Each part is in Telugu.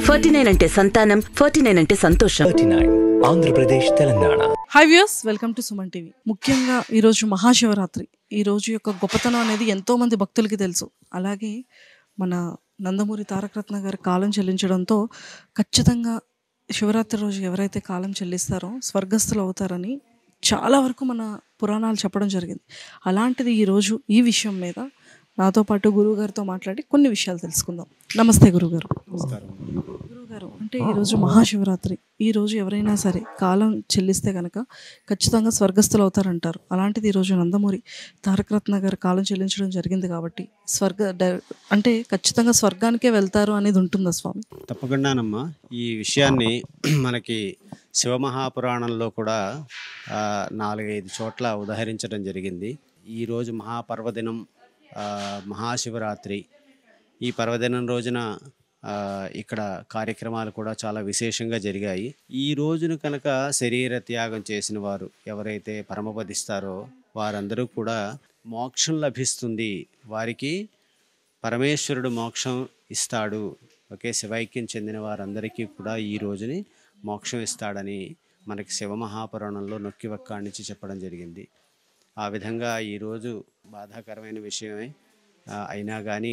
ఫార్టీ నైన్ అంటే సంతానం ఫార్టీ నైన్ అంటే సంతోషం thirty nine Andhra Pradesh Telangana hi views welcome to Suman TV ముఖ్యంగా ఈరోజు మహాశివరాత్రి ఈ రోజు యొక్క గొప్పతనం అనేది ఎంతో మంది భక్తులకి తెలుసు అలాగే మన నందమూరి తారక రత్న గారి కాలం చెల్లించడంతో ఖచ్చితంగా శివరాత్రి రోజు ఎవరైతే కాలం చెల్లిస్తారో స్వర్గస్థులు అవుతారని చాలా వరకు మన పురాణాలు చెప్పడం జరిగింది అలాంటిది ఈరోజు ఈ విషయం మీద నాతో పాటు గురువు గారితో మాట్లాడి కొన్ని విషయాలు తెలుసుకుందాం నమస్తే గురుగారు గురుగారు అంటే ఈరోజు మహాశివరాత్రి ఈ రోజు ఎవరైనా సరే కాలం చెల్లిస్తే కనుక ఖచ్చితంగా స్వర్గస్థులు అవుతారంటారు అలాంటిది ఈరోజు నందమూరి తారక రత్న గారు కాలం చెల్లించడం జరిగింది కాబట్టి స్వర్గ డై- అంటే ఖచ్చితంగా స్వర్గానికే వెళ్తారు అనేది ఉంటుందా స్వామి తప్పకుండానమ్మా ఈ విషయాన్ని మనకి శివమహాపురాణంలో కూడా ఆ, నాలుగైదు చోట్ల ఉదహరించడం జరిగింది ఈరోజు మహాపర్వదినం ఆ, మహాశివరాత్రి ఈ పర్వదినం రోజున ఆ, ఇక్కడ కార్యక్రమాలు కూడా చాలా విశేషంగా జరిగాయి ఈ రోజును కనుక శరీర త్యాగం చేసిన వారు ఎవరైతే పరమపదిస్తారో వారందరూ కూడా మోక్షం లభిస్తుంది వారికి పరమేశ్వరుడు మోక్షం ఇస్తాడు ఒకే శివైక్యం చెందిన వారందరికీ కూడా ఈ రోజుని మోక్షం ఇస్తాడని మనకి శివమహాపురాణంలో నొక్కి వక్కాణించి చెప్పడం జరిగింది ఆ విధంగా ఈరోజు బాధాకరమైన విషయమే ఆ, అయినా కానీ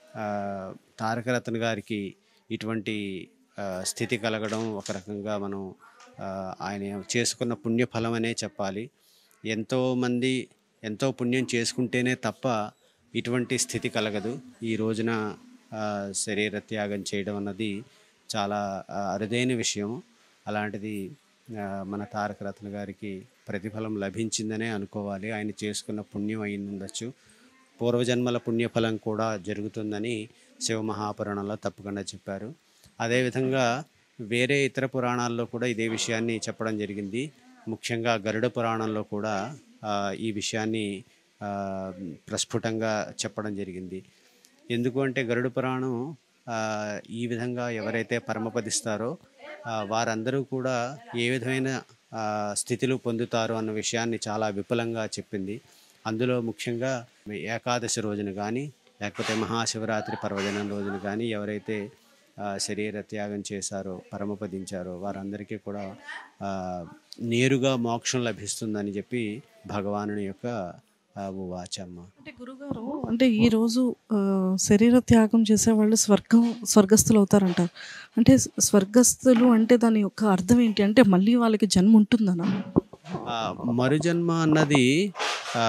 తారకరత్న గారికి ఇటువంటి ఆ, స్థితి కలగడం ఒక రకంగా మనం ఆ, ఆయన చేసుకున్న పుణ్యఫలం అనే చెప్పాలి ఎంతోమంది ఎంతో పుణ్యం చేసుకుంటేనే తప్ప ఇటువంటి స్థితి కలగదు ఈ రోజున ఆ, శరీర త్యాగం చేయడం అన్నది చాలా ఆ, అరుదైన విషయం అలాంటిది ఆ, మన తారక రత్న గారికి ప్రతిఫలం లభించిందనే అనుకోవాలి ఆయన చేసుకున్న పుణ్యం అయి ఉండొచ్చు పూర్వజన్మల పుణ్యఫలం కూడా జరుగుతుందని శివమహాపురాణంలో తప్పకుండా చెప్పారు అదేవిధంగా వేరే ఇతర పురాణాల్లో కూడా ఇదే విషయాన్ని చెప్పడం జరిగింది ముఖ్యంగా గరుడ పురాణంలో కూడా ఆ, ఈ విషయాన్ని ఆ, ప్రస్ఫుటంగా చెప్పడం జరిగింది ఎందుకు అంటే గరుడ పురాణం ఆ, ఈ విధంగా ఎవరైతే పరమపదిస్తారో ఆ, వారందరూ కూడా ఏ విధమైన ఆ, స్థితిలు పొందుతారు అన్న విషయాన్ని చాలా విపులంగా చెప్పింది అందులో ముఖ్యంగా ఏకాదశి రోజున కానీ లేకపోతే మహాశివరాత్రి పర్వదినం రోజున కానీ ఎవరైతే ఆ, శరీర త్యాగం చేశారో పరమపదించారో వారందరికీ కూడా ఆ, నేరుగా మోక్షం లభిస్తుందని చెప్పి భగవానుని యొక్క ఆ, వాచమ్మ అంటే గురుగారు అంటే ఈ రోజు ఆ, శరీర త్యాగం చేసే వాళ్ళు స్వర్గం స్వర్గస్థులు అవుతారంటారు అంటే స్వర్గస్థులు అంటే దాని యొక్క అర్థం ఏంటి అంటే మళ్ళీ వాళ్ళకి జన్మ ఉంటుందనా ఆ, మరుజన్మ అన్నది ఆ,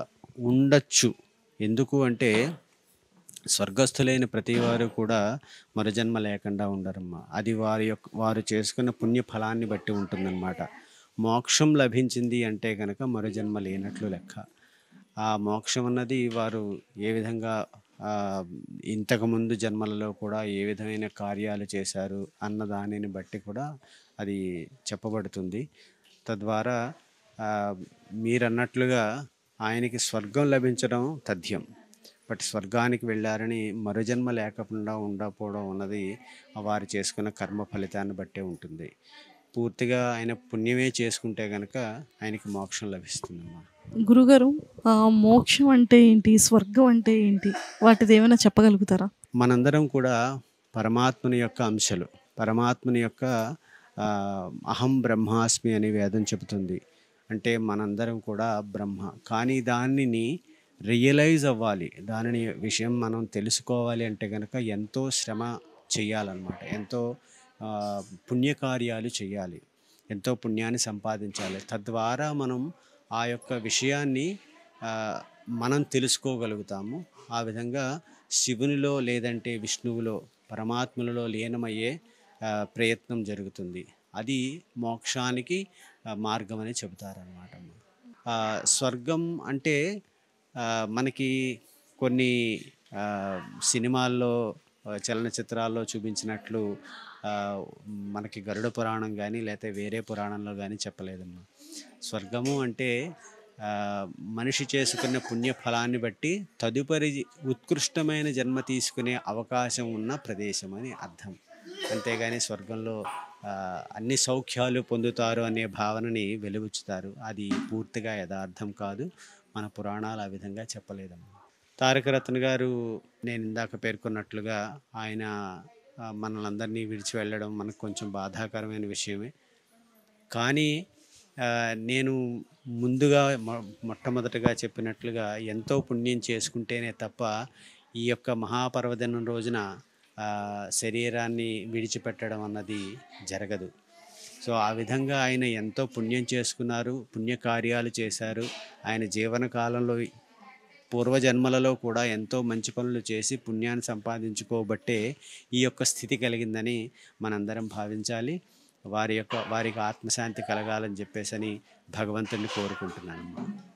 ఉండొచ్చు ఎందుకు అంటే స్వర్గస్థులైన ప్రతి వారు కూడా మరుజన్మ లేకుండా ఉండరమ్మా అది వారి యొక్క వారు చేసుకున్న పుణ్య ఫలాన్ని బట్టి ఉంటుందన్నమాట మోక్షం లభించింది అంటే కనుక మరుజన్మ లేనట్లు లెక్క ఆ మోక్షం అన్నది వారు ఏ విధంగా ఆ, ఇంతకుముందు జన్మలలో కూడా ఏ విధమైన కార్యాలు చేశారు అన్న దానిని బట్టి కూడా అది చెప్పబడుతుంది తద్వారా ఆ, మీరన్నట్లుగా ఆయనకి స్వర్గం లభించడం తథ్యం బట్ స్వర్గానికి వెళ్ళారని మరుజన్మ లేకుండా ఉండకపోవడం అన్నది వారు చేసుకున్న కర్మ ఫలితాన్ని బట్టే ఉంటుంది పూర్తిగా ఆయన పుణ్యమే చేసుకుంటే కనుక ఆయనకి మోక్షం లభిస్తుందమ్మా గురుగారు ఆ, మోక్షం అంటే ఏంటి స్వర్గం అంటే ఏంటి వాటిది ఏమైనా చెప్పగలుగుతారా మనందరం కూడా పరమాత్మని యొక్క అంశలు పరమాత్మని యొక్క ఆ, అహం బ్రహ్మాస్మి అని వేదం చెబుతుంది అంటే మనందరం కూడా బ్రహ్మ కానీ దానిని రియలైజ్ అవ్వాలి దానిని విషయం మనం తెలుసుకోవాలి అంటే కనుక ఎంతో శ్రమ చేయాలన్నమాట ఎంతో ఆ, పుణ్యకార్యాలు చేయాలి ఎంతో పుణ్యాన్ని సంపాదించాలి తద్వారా మనం ఆ యొక్క విషయాన్ని ఆ, మనం తెలుసుకోగలుగుతాము ఆ విధంగా శివునిలో లేదంటే విష్ణువులో పరమాత్మలలో లీనమయ్యే ఆ, ప్రయత్నం జరుగుతుంది అది మోక్షానికి ఆ, మార్గం అని చెబుతారనమాట స్వర్గం అంటే ఆ, మనకి కొన్ని ఆ, సినిమాల్లో ఆ, చలనచిత్రాల్లో చూపించినట్లు ఆ, మనకి గరుడ పురాణం కానీ లేకపోతే వేరే పురాణంలో కానీ చెప్పలేదమ్మా స్వర్గము అంటే ఆ, మనిషి చేసుకున్న పుణ్య ఫలాన్ని బట్టి తదుపరి ఉత్కృష్టమైన జన్మ తీసుకునే అవకాశం ఉన్న ప్రదేశం అని అర్థం అంతేగాని స్వర్గంలో ఆ, అన్ని సౌఖ్యాలు పొందుతారు అనే భావనని వెలుగుచ్చుతారు అది పూర్తిగా యథార్థం కాదు మన పురాణాలు ఆ విధంగా చెప్పలేదమ్మా తారక రత్న గారు నేను ఇందాక పేర్కొన్నట్లుగా ఆయన ఆ, ఆ, మనల్ని అందరినీ విడిచి వెళ్ళడం మనకు కొంచెం బాధాకరమైన విషయమే కానీ ఆ, నేను ముందుగా మొ- మొట్టమొదటగా చెప్పినట్లుగా ఎంతో పుణ్యం చేసుకుంటేనే తప్ప ఈ యొక్క మహాపర్వదినం రోజున ఆ, శరీరాన్ని విడిచిపెట్టడం అన్నది జరగదు సో ఆ విధంగా ఆయన ఎంతో పుణ్యం చేసుకున్నారు పుణ్యకార్యాలు చేశారు ఆయన జీవన కాలంలో పూర్వజన్మలలో కూడా ఎంతో మంచి పనులు చేసి పుణ్యాన్ని సంపాదించుకోబట్టే ఈ యొక్క స్థితి కలిగిందని మనందరం భావించాలి వారి యొక్క వారికి ఆత్మశాంతి కలగాలని చెప్పేసి అని భగవంతుని కోరుకుంటున్నాను